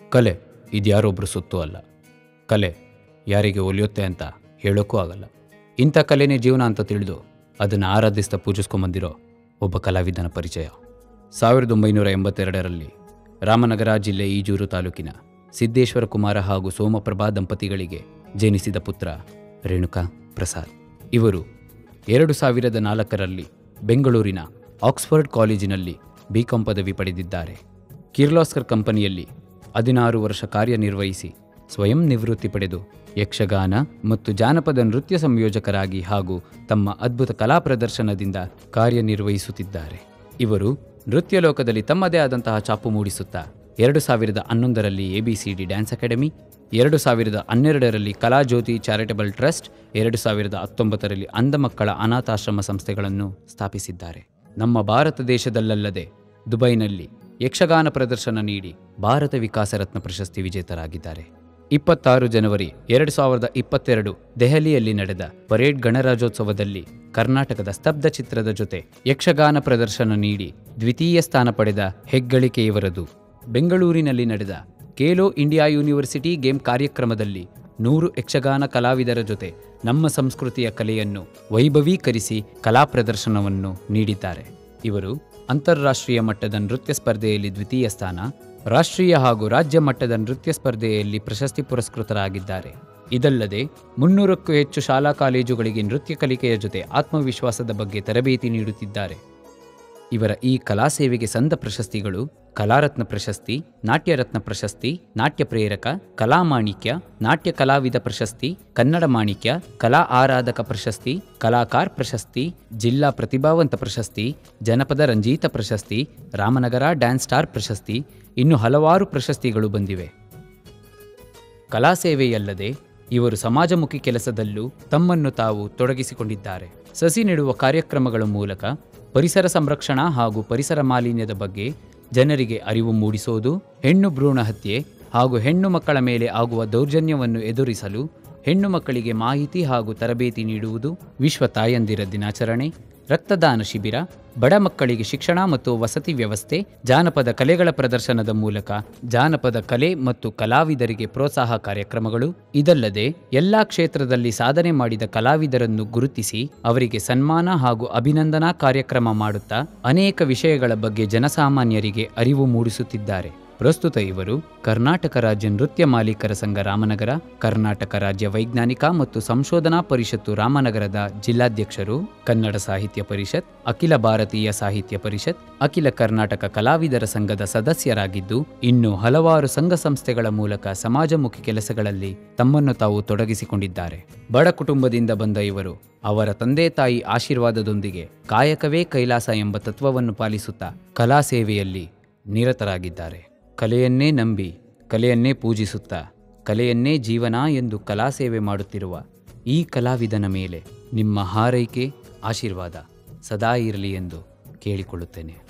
ಕಲೆ ಇದ್ಯಾರೊಬ್ಬರು ಸುತ್ತು ಅಲ್ಲ ಕಲೆ ಯಾರಿಗೆ ಒಲಿಯುತ್ತೆ ಅಂತ ಹೇಳೋಕ್ಕೂ ಆಗಲ್ಲ ಇಂಥ ಕಲೆನೇ ಜೀವನ ಅಂತ ತಿಳಿದು ಅದನ್ನು ಆರಾಧಿಸ್ತಾ ಪೂಜಿಸ್ಕೊಂಬಂದಿರೋ ಒಬ್ಬ ಕಲಾವಿದನ ಪರಿಚಯ ಸಾವಿರದ ಒಂಬೈನೂರ ಎಂಬತ್ತೆರಡರಲ್ಲಿ ರಾಮನಗರ ಜಿಲ್ಲೆ ಈಜೂರು ತಾಲೂಕಿನ ಸಿದ್ದೇಶ್ವರ ಕುಮಾರ ಹಾಗೂ ಸೋಮಪ್ರಭಾ ದಂಪತಿಗಳಿಗೆ ಜನಿಸಿದ ಪುತ್ರ ರೇಣುಕಾ ಪ್ರಸಾದ್ ಇವರು ಎರಡು ಸಾವಿರದ ನಾಲ್ಕರಲ್ಲಿ ಬೆಂಗಳೂರಿನ ಆಕ್ಸ್ಫರ್ಡ್ ಕಾಲೇಜಿನಲ್ಲಿ ಬಿಕಾಂ ಪದವಿ ಪಡೆದಿದ್ದಾರೆ ಕಿರ್ಲಾಸ್ಕರ್ ಕಂಪನಿಯಲ್ಲಿ ಹದಿನಾರು ವರ್ಷ ಕಾರ್ಯನಿರ್ವಹಿಸಿ ಸ್ವಯಂ ನಿವೃತ್ತಿ ಪಡೆದು ಯಕ್ಷಗಾನ ಮತ್ತು ಜಾನಪದ ನೃತ್ಯ ಸಂಯೋಜಕರಾಗಿ ಹಾಗೂ ತಮ್ಮ ಅದ್ಭುತ ಕಲಾ ಪ್ರದರ್ಶನದಿಂದ ಕಾರ್ಯನಿರ್ವಹಿಸುತ್ತಿದ್ದಾರೆ ಇವರು ನೃತ್ಯ ಲೋಕದಲ್ಲಿ ತಮ್ಮದೇ ಆದಂತಹ ಚಾಪು ಮೂಡಿಸುತ್ತಾ ಎರಡು ಸಾವಿರದ ಹನ್ನೊಂದರಲ್ಲಿ ಎಬಿಸಿಡಿ ಡ್ಯಾನ್ಸ್ ಅಕಾಡೆಮಿ ಎರಡು ಸಾವಿರದ ಹನ್ನೆರಡರಲ್ಲಿ ಕಲಾಜ್ಯೋತಿ ಚಾರಿಟಬಲ್ ಟ್ರಸ್ಟ್ ಎರಡು ಸಾವಿರದ ಹತ್ತೊಂಬತ್ತರಲ್ಲಿ ಅಂಧ ಮಕ್ಕಳ ಅನಾಥಾಶ್ರಮ ಸಂಸ್ಥೆಗಳನ್ನು ಸ್ಥಾಪಿಸಿದ್ದಾರೆ ನಮ್ಮ ಭಾರತ ದೇಶದಲ್ಲಲ್ಲದೆ ದುಬೈನಲ್ಲಿ ಯಕ್ಷಗಾನ ಪ್ರದರ್ಶನ ನೀಡಿ ಭಾರತ ವಿಕಾಸ ರತ್ನ ಪ್ರಶಸ್ತಿ ವಿಜೇತರಾಗಿದ್ದಾರೆ ಇಪ್ಪತ್ತಾರು ಜನವರಿ ಎರಡು ಸಾವಿರದ ಇಪ್ಪತ್ತೆರಡು ದೆಹಲಿಯಲ್ಲಿ ನಡೆದ ಪರೇಡ್ ಗಣರಾಜ್ಯೋತ್ಸವದಲ್ಲಿ ಕರ್ನಾಟಕದ ಸ್ತಬ್ಧ ಚಿತ್ರದ ಜೊತೆ ಯಕ್ಷಗಾನ ಪ್ರದರ್ಶನ ನೀಡಿ ದ್ವಿತೀಯ ಸ್ಥಾನ ಪಡೆದ ಹೆಗ್ಗಳಿಕೆ ಇವರದು ಬೆಂಗಳೂರಿನಲ್ಲಿ ನಡೆದ ಖೇಲೋ ಇಂಡಿಯಾ ಯೂನಿವರ್ಸಿಟಿ ಗೇಮ್ ಕಾರ್ಯಕ್ರಮದಲ್ಲಿ ನೂರು ಯಕ್ಷಗಾನ ಕಲಾವಿದರ ಜೊತೆ ನಮ್ಮ ಸಂಸ್ಕೃತಿಯ ಕಲೆಯನ್ನು ವೈಭವೀಕರಿಸಿ ಕಲಾ ಪ್ರದರ್ಶನವನ್ನು ನೀಡಿದ್ದಾರೆ ಇವರು ಅಂತಾರಾಷ್ಟ್ರೀಯ ಮಟ್ಟದ ನೃತ್ಯ ಸ್ಪರ್ಧೆಯಲ್ಲಿ ದ್ವಿತೀಯ ಸ್ಥಾನ ರಾಷ್ಟ್ರೀಯ ಹಾಗೂ ರಾಜ್ಯ ಮಟ್ಟದ ನೃತ್ಯ ಸ್ಪರ್ಧೆಯಲ್ಲಿ ಪ್ರಶಸ್ತಿ ಪುರಸ್ಕೃತರಾಗಿದ್ದಾರೆ ಇದಲ್ಲದೆ ಮುನ್ನೂರಕ್ಕೂ ಹೆಚ್ಚು ಶಾಲಾ ಕಾಲೇಜುಗಳಿಗೆ ನೃತ್ಯ ಕಲಿಕೆಯ ಜೊತೆ ಆತ್ಮವಿಶ್ವಾಸದ ಬಗ್ಗೆ ತರಬೇತಿ ನೀಡುತ್ತಿದ್ದಾರೆ ಇವರ ಈ ಕಲಾ ಸೇವೆಗೆ ಸಂದ ಪ್ರಶಸ್ತಿಗಳು ಕಲಾರತ್ನ ಪ್ರಶಸ್ತಿ ನಾಟ್ಯರತ್ನ ಪ್ರಶಸ್ತಿ ನಾಟ್ಯ ಪ್ರೇರಕ ಕಲಾಮಾಣಿಕ್ಯ ನಾಟ್ಯ ಕಲಾವಿದ ಪ್ರಶಸ್ತಿ ಕನ್ನಡ ಮಾಣಿಕ್ಯ ಕಲಾ ಆರಾಧಕ ಪ್ರಶಸ್ತಿ ಕಲಾಕಾರ್ ಪ್ರಶಸ್ತಿ ಜಿಲ್ಲಾ ಪ್ರತಿಭಾವಂತ ಪ್ರಶಸ್ತಿ ಜನಪದ ರಂಜೀತ ಪ್ರಶಸ್ತಿ ರಾಮನಗರ ಡ್ಯಾನ್ಸ್ ಸ್ಟಾರ್ ಪ್ರಶಸ್ತಿ ಇನ್ನು ಹಲವಾರು ಪ್ರಶಸ್ತಿಗಳು ಬಂದಿವೆ ಕಲಾ ಸೇವೆಯಲ್ಲದೆ ಇವರು ಸಮಾಜಮುಖಿ ಕೆಲಸದಲ್ಲೂ ತಮ್ಮನ್ನು ತಾವು ತೊಡಗಿಸಿಕೊಂಡಿದ್ದಾರೆ ಸಸಿ ನೆಡುವ ಕಾರ್ಯಕ್ರಮಗಳ ಮೂಲಕ ಪರಿಸರ ಸಂರಕ್ಷಣಾ ಹಾಗೂ ಪರಿಸರ ಮಾಲಿನ್ಯದ ಬಗ್ಗೆ ಜನರಿಗೆ ಅರಿವು ಮೂಡಿಸೋದು ಹೆಣ್ಣು ಭ್ರೂಣ ಹತ್ಯೆ ಹಾಗೂ ಹೆಣ್ಣು ಮಕ್ಕಳ ಮೇಲೆ ಆಗುವ ದೌರ್ಜನ್ಯವನ್ನು ಎದುರಿಸಲು ಹೆಣ್ಣು ಮಕ್ಕಳಿಗೆ ಮಾಹಿತಿ ಹಾಗೂ ತರಬೇತಿ ನೀಡುವುದು ವಿಶ್ವ ತಾಯಂದಿರ ದಿನಾಚರಣೆ ರಕ್ತದಾನ ಶಿಬಿರ ಬಡ ಮಕ್ಕಳಿಗೆ ಶಿಕ್ಷಣ ಮತ್ತು ವಸತಿ ವ್ಯವಸ್ಥೆ ಜಾನಪದ ಕಲೆಗಳ ಪ್ರದರ್ಶನದ ಮೂಲಕ ಜಾನಪದ ಕಲೆ ಮತ್ತು ಕಲಾವಿದರಿಗೆ ಪ್ರೋತ್ಸಾಹ ಕಾರ್ಯಕ್ರಮಗಳು ಇದಲ್ಲದೆ ಎಲ್ಲಾ ಕ್ಷೇತ್ರದಲ್ಲಿ ಸಾಧನೆ ಮಾಡಿದ ಕಲಾವಿದರನ್ನು ಗುರುತಿಸಿ ಅವರಿಗೆ ಸನ್ಮಾನ ಹಾಗೂ ಅಭಿನಂದನಾ ಕಾರ್ಯಕ್ರಮ ಮಾಡುತ್ತಾ ಅನೇಕ ವಿಷಯಗಳ ಬಗ್ಗೆ ಜನಸಾಮಾನ್ಯರಿಗೆ ಅರಿವು ಮೂಡಿಸುತ್ತಿದ್ದಾರೆ ಪ್ರಸ್ತುತ ಇವರು ಕರ್ನಾಟಕ ರಾಜ್ಯ ನೃತ್ಯ ಮಾಲೀಕರ ಸಂಘ ರಾಮನಗರ ಕರ್ನಾಟಕ ರಾಜ್ಯ ವೈಜ್ಞಾನಿಕ ಮತ್ತು ಸಂಶೋಧನಾ ಪರಿಷತ್ತು ರಾಮನಗರದ ಜಿಲ್ಲಾಧ್ಯಕ್ಷರು ಕನ್ನಡ ಸಾಹಿತ್ಯ ಪರಿಷತ್ ಅಖಿಲ ಭಾರತೀಯ ಸಾಹಿತ್ಯ ಪರಿಷತ್ ಅಖಿಲ ಕರ್ನಾಟಕ ಕಲಾವಿದರ ಸಂಘದ ಸದಸ್ಯರಾಗಿದ್ದು ಇನ್ನು ಹಲವಾರು ಸಂಘ ಸಂಸ್ಥೆಗಳ ಮೂಲಕ ಸಮಾಜಮುಖಿ ಕೆಲಸಗಳಲ್ಲಿ ತಮ್ಮನ್ನು ತಾವು ತೊಡಗಿಸಿಕೊಂಡಿದ್ದಾರೆ ಬಡ ಕುಟುಂಬದಿಂದ ಬಂದ ಇವರು ಅವರ ತಂದೆ ತಾಯಿ ಆಶೀರ್ವಾದದೊಂದಿಗೆ ಕಾಯಕವೇ ಕೈಲಾಸ ಎಂಬ ತತ್ವವನ್ನು ಪಾಲಿಸುತ್ತಾ ಕಲಾ ಸೇವೆಯಲ್ಲಿ ನಿರತರಾಗಿದ್ದಾರೆ ಕಲೆಯನ್ನೇ ನಂಬಿ ಕಲೆಯನ್ನೇ ಪೂಜಿಸುತ್ತಾ ಕಲೆಯನ್ನೇ ಜೀವನ ಎಂದು ಕಲಾ ಸೇವೆ ಮಾಡುತ್ತಿರುವ ಈ ಕಲಾವಿದನ ಮೇಲೆ ನಿಮ್ಮ ಹಾರೈಕೆ ಆಶೀರ್ವಾದ ಸದಾ ಇರಲಿ ಎಂದು ಕೇಳಿಕೊಳ್ಳುತ್ತೇನೆ